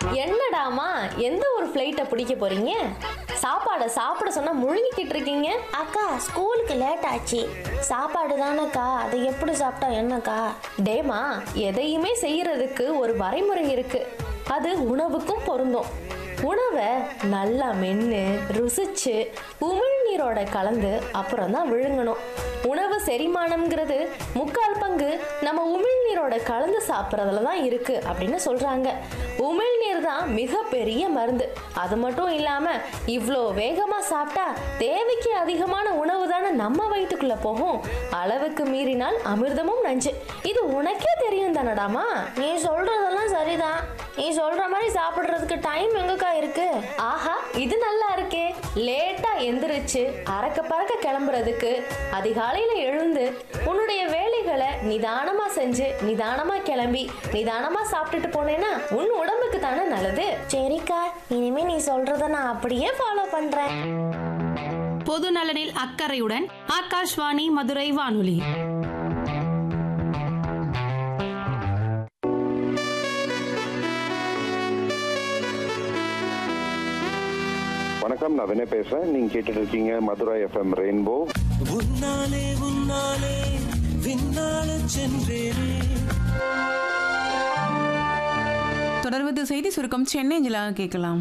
என்னடாமா எந்த ஒரு ஃப்ளைட்டை பிடிக்க போறீங்க சாப்பாடை சாப்பிட சொன்னா முழுங்கிக்கிட்டு இருக்கீங்க அக்கா ஸ்கூலுக்கு லேட் ஆச்சு சாப்பாடு தானேக்கா அதை எப்படி சாப்பிட்டா என்னக்கா டேமா எதையுமே செய்யறதுக்கு ஒரு வரைமுறை இருக்கு அது உணவுக்கும் பொருந்தும் உணவை நல்லா மென்று ருசிச்சு உமிழ்நீரோட கலந்து அப்புறம் தான் விழுங்கணும் உணவு செரிமானம்ங்கிறது முக்கால் பங்கு நம்ம உமிழ்நீரோட கலந்து சாப்பிட்றதுல தான் இருக்கு அப்படின்னு சொல்றாங்க உமிழ்நீர் தான் மிகப்பெரிய மருந்து அது மட்டும் இல்லாம இவ்வளோ வேகமா சாப்பிட்டா தேவைக்கு அதிகமான உணவு தானே நம்ம வயிற்றுக்குள்ள போகும் அளவுக்கு மீறினால் அமிர்தமும் நஞ்சு இது உனக்கே தெரியும் தானடாமா நீ சொல்றதெல்லாம் சரிதான் நீ சொல்ற மாதிரி சாப்பிடுறதுக்கு டைம் எங்கக்கா இருக்கு ஆஹா இது நல்லா இருக்கே லேட்டா எந்திரிச்சு அறக்க பறக்க கிளம்புறதுக்கு அதிகாலையில எழுந்து உன்னுடைய வேலைகளை நிதானமா செஞ்சு நிதானமா கிளம்பி நிதானமா சாப்பிட்டுட்டு போனேன்னா உன் உடம்புக்கு தானே நல்லது சரிக்கா இனிமே நீ சொல்றத நான் அப்படியே ஃபாலோ பண்றேன் பொது நலனில் அக்கறையுடன் ஆகாஷ்வாணி மதுரை வானொலி வணக்கம் நான் வினய் பேசுறேன் நீங்க கேட்டுட்டு இருக்கீங்க மதுரை எஃப்எம் ரெயின்போ உன்னாலே உன்னாலே விண்ணால சென்றேனே தொடர்வது செய்தி சுருக்கம் சென்னை அஞ்சலாக கேட்கலாம்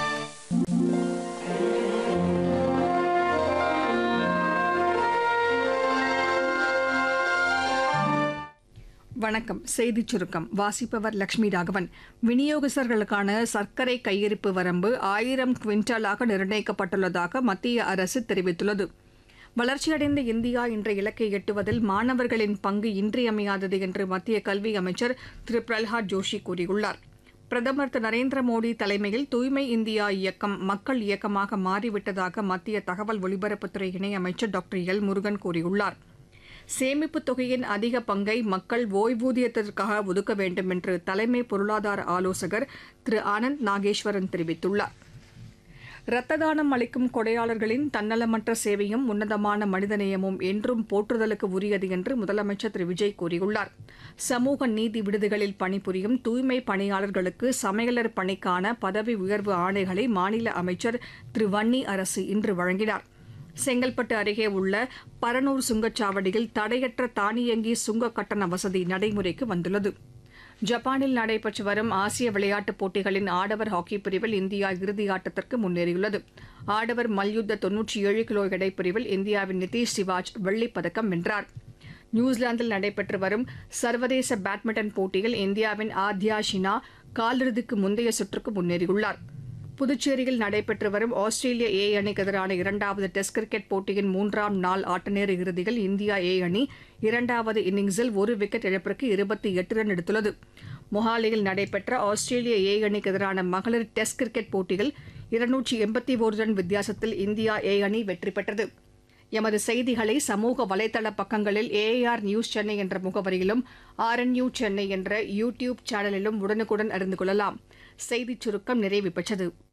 வணக்கம் செய்திச் சுருக்கம் வாசிப்பவர் லட்சுமி ராகவன் விநியோகஸ்தர்களுக்கான சர்க்கரை கையிருப்பு வரம்பு ஆயிரம் குவிண்டாலாக நிர்ணயிக்கப்பட்டுள்ளதாக மத்திய அரசு தெரிவித்துள்ளது வளர்ச்சியடைந்த இந்தியா என்ற இலக்கை எட்டுவதில் மாணவர்களின் பங்கு இன்றியமையாதது என்று மத்திய கல்வி அமைச்சர் திரு பிரல்ஹாத் ஜோஷி கூறியுள்ளார் பிரதமர் திரு நரேந்திர மோடி தலைமையில் தூய்மை இந்தியா இயக்கம் மக்கள் இயக்கமாக மாறிவிட்டதாக மத்திய தகவல் ஒலிபரப்புத்துறை இணையமைச்சர் டாக்டர் எல் முருகன் கூறியுள்ளார் சேமிப்புத் தொகையின் அதிக பங்கை மக்கள் ஓய்வூதியத்திற்காக ஒதுக்க வேண்டும் என்று தலைமை பொருளாதார ஆலோசகர் திரு ஆனந்த் நாகேஸ்வரன் தெரிவித்துள்ளார் இரத்த தானம் அளிக்கும் கொடையாளர்களின் தன்னலமற்ற சேவையும் உன்னதமான மனிதநேயமும் என்றும் போற்றுதலுக்கு உரியது என்று முதலமைச்சர் திரு விஜய் கூறியுள்ளார் சமூக நீதி விடுதிகளில் பணிபுரியும் தூய்மை பணியாளர்களுக்கு சமையலர் பணிக்கான பதவி உயர்வு ஆணைகளை மாநில அமைச்சர் திரு வன்னி அரசு இன்று வழங்கினார் செங்கல்பட்டு அருகே உள்ள பரனூர் சுங்கச்சாவடியில் தடையற்ற தானியங்கி சுங்க கட்டண வசதி நடைமுறைக்கு வந்துள்ளது ஜப்பானில் நடைபெற்று வரும் ஆசிய விளையாட்டுப் போட்டிகளின் ஆடவர் ஹாக்கி பிரிவில் இந்தியா இறுதி ஆட்டத்திற்கு முன்னேறியுள்ளது ஆடவர் மல்யுத்த தொன்னூற்றி ஏழு கிலோ எடை பிரிவில் இந்தியாவின் நிதிஷ் சிவாஜ் வெள்ளிப் பதக்கம் வென்றார் நியூசிலாந்தில் நடைபெற்று வரும் சர்வதேச பேட்மிண்டன் போட்டியில் இந்தியாவின் ஆத்யா ஷினா காலிறுதிக்கு முந்தைய சுற்றுக்கு முன்னேறியுள்ளார் புதுச்சேரியில் நடைபெற்று வரும் ஆஸ்திரேலிய ஏ அணிக்கு எதிரான இரண்டாவது டெஸ்ட் கிரிக்கெட் போட்டியின் மூன்றாம் நாள் ஆட்டநேர இறுதியில் இந்தியா ஏ அணி இரண்டாவது இன்னிங்ஸில் ஒரு விக்கெட் இழப்பிற்கு இருபத்தி எட்டு ரன் எடுத்துள்ளது மொஹாலியில் நடைபெற்ற ஆஸ்திரேலிய ஏ அணிக்கு எதிரான மகளிர் டெஸ்ட் கிரிக்கெட் போட்டியில் இருநூற்றி எண்பத்தி ஒரு ரன் வித்தியாசத்தில் இந்தியா ஏ அணி வெற்றி பெற்றது எமது செய்திகளை சமூக வலைதள பக்கங்களில் ஏஆர் நியூஸ் சென்னை என்ற முகவரியிலும் ஆர்என்யூ சென்னை என்ற யூ டியூப் சேனலிலும் உடனுக்குடன் அறிந்து கொள்ளலாம் செய்திச் சுருக்கம் நிறைவு பெற்றது